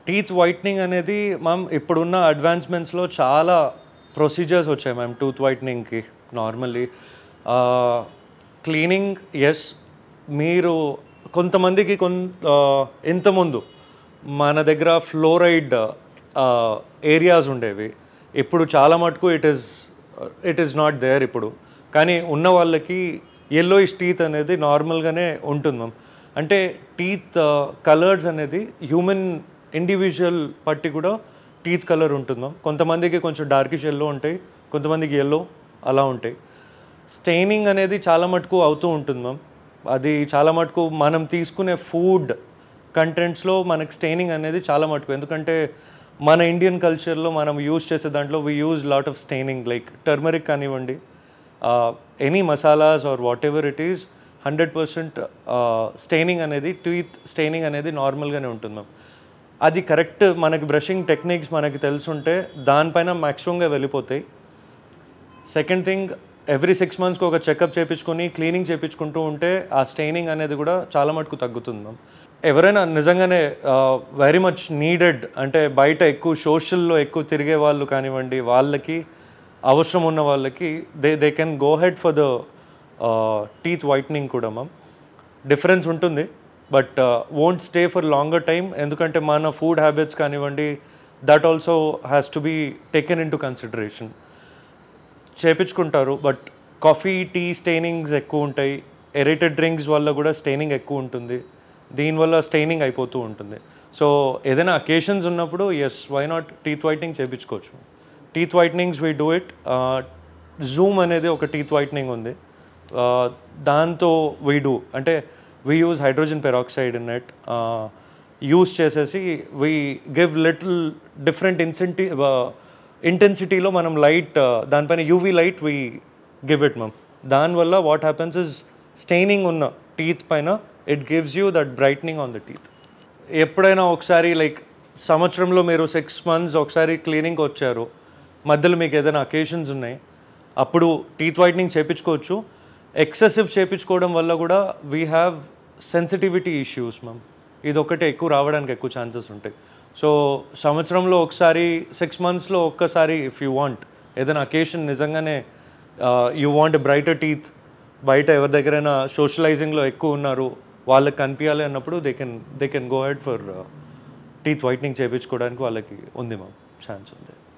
teeth whitening అనేది ma'am ఇప్పుడున్న అడ్వాన్స్మెంట్స్లో చాలా ప్రొసీజర్స్ వచ్చాయి మ్యామ్ టూత్ వైట్నింగ్కి నార్మల్లీ క్లీనింగ్ ఎస్ మీరు కొంతమందికి కొన్ ఇంతకుముందు మన దగ్గర ఫ్లోరైడ్ ఏరియాస్ ఉండేవి ఇప్పుడు చాలా మటుకు it is it is not there ఇప్పుడు కానీ ఉన్న వాళ్ళకి ఎల్లోయిష్ టీత్ అనేది నార్మల్గానే ఉంటుంది మ్యామ్ అంటే టీత్ కలర్స్ అనేది హ్యూమన్ ఇండివిజువల్ బట్టి కూడా టీత్ కలర్ ఉంటుంది మ్యామ్ కొంతమందికి కొంచెం డార్కిష్ ఎల్లో ఉంటాయి కొంతమందికి ఎల్లో అలా ఉంటాయి స్టెయినింగ్ అనేది చాలా మటుకు అవుతూ ఉంటుంది మ్యామ్ అది చాలా మటుకు మనం తీసుకునే ఫుడ్ కంటెంట్స్లో మనకి స్టెయినింగ్ అనేది చాలా మటుకు ఎందుకంటే మన ఇండియన్ కల్చర్లో మనం యూజ్ చేసే దాంట్లో we use lot of staining like turmeric కానివ్వండి any masalas or whatever it is hundred percent staining అనేది టీత్ స్టెయినింగ్ అనేది నార్మల్గానే ఉంటుంది మ్యామ్ అది కరెక్ట్ మనకి బ్రషింగ్ టెక్నిక్స్ మనకి తెలుసుంటే దానిపైన మ్యాక్సిమంగా వెళ్ళిపోతాయి సెకండ్ థింగ్ ఎవ్రీ సిక్స్ మంత్స్కి ఒక చెకప్ చేయించుకొని క్లీనింగ్ చేయించుకుంటూ ఉంటే ఆ స్టెయినింగ్ అనేది కూడా చాలా మటుకు తగ్గుతుంది మ్యామ్ ఎవరైనా నిజంగానే వెరీ మచ్ నీడెడ్ అంటే బయట ఎక్కువ సోషల్లో ఎక్కువ తిరిగే వాళ్ళు కానివ్వండి వాళ్ళకి అవసరం ఉన్న వాళ్ళకి they they can go head for the teeth whitening కూడా మ్యామ్ డిఫరెన్స్ ఉంటుంది but won't stay for longer time ఎందుకంటే మన ఫుడ్ హ్యాబిట్స్ కానివ్వండి that also has to be taken in to consideration చేపించుకుంటారు బట్ కాఫీ టీ స్టెయినింగ్స్ ఎక్కువ ఉంటాయి aerated drinks వల్ల కూడా స్టెయినింగ్ ఎక్కువ ఉంటుంది దీనివల్ల స్టెయినింగ్ అయిపోతూ ఉంటుంది సో ఏదైనా అకేషన్స్ ఉన్నప్పుడు yes why not teeth whitening చేయించుకోవచ్చు teeth whitenings we do it zoom అనేది ఒక టీత్ వైట్నింగ్ ఉంది Uh, దాంతో వీ డూ అంటే we use hydrogen peroxide in it use చేసేసి వీ గివ్ లిటిల్ డిఫరెంట్ ఇన్సెంటి ఇంటెన్సిటీలో మనం లైట్ దానిపైన UV light we give it ma'am దానివల్ల వాట్ హ్యాపెన్స్ ఇస్ స్టెయినింగ్ ఉన్న టీత్ పైన it gives you that brightening on the teeth ఎప్పుడైనా ఒకసారి లైక్ సంవత్సరంలో మీరు సిక్స్ మంత్స్ ఒకసారి క్లీనింగ్కి వచ్చారు మధ్యలో మీకు ఏదైనా అకేషన్స్ ఉన్నాయి అప్పుడు టీత్ వైట్నింగ్ చేయించుకోవచ్చు ఎక్సెసివ్ చేయించుకోవడం వల్ల కూడా we have sensitivity issues ma'am ఇది ఒకటే ఎక్కువ రావడానికి ఎక్కువ ఛాన్సెస్ ఉంటాయి సో సంవత్సరంలో ఒకసారి సిక్స్ మంత్స్లో ఒక్కసారి ఇఫ్ యూ వాంట్ ఏదైనా అకేషన్ నిజంగానే యూ వాంట్ బ్రైటర్ టీత్ బయట ఎవరి దగ్గరైనా సోషలైజింగ్లో ఎక్కువ ఉన్నారు వాళ్ళకి కనిపించాలి అన్నప్పుడు they can they can go head for teeth whitening చేయించుకోవడానికి వాళ్ళకి ఉంది మ్యామ్ ఛాన్స్ ఉంది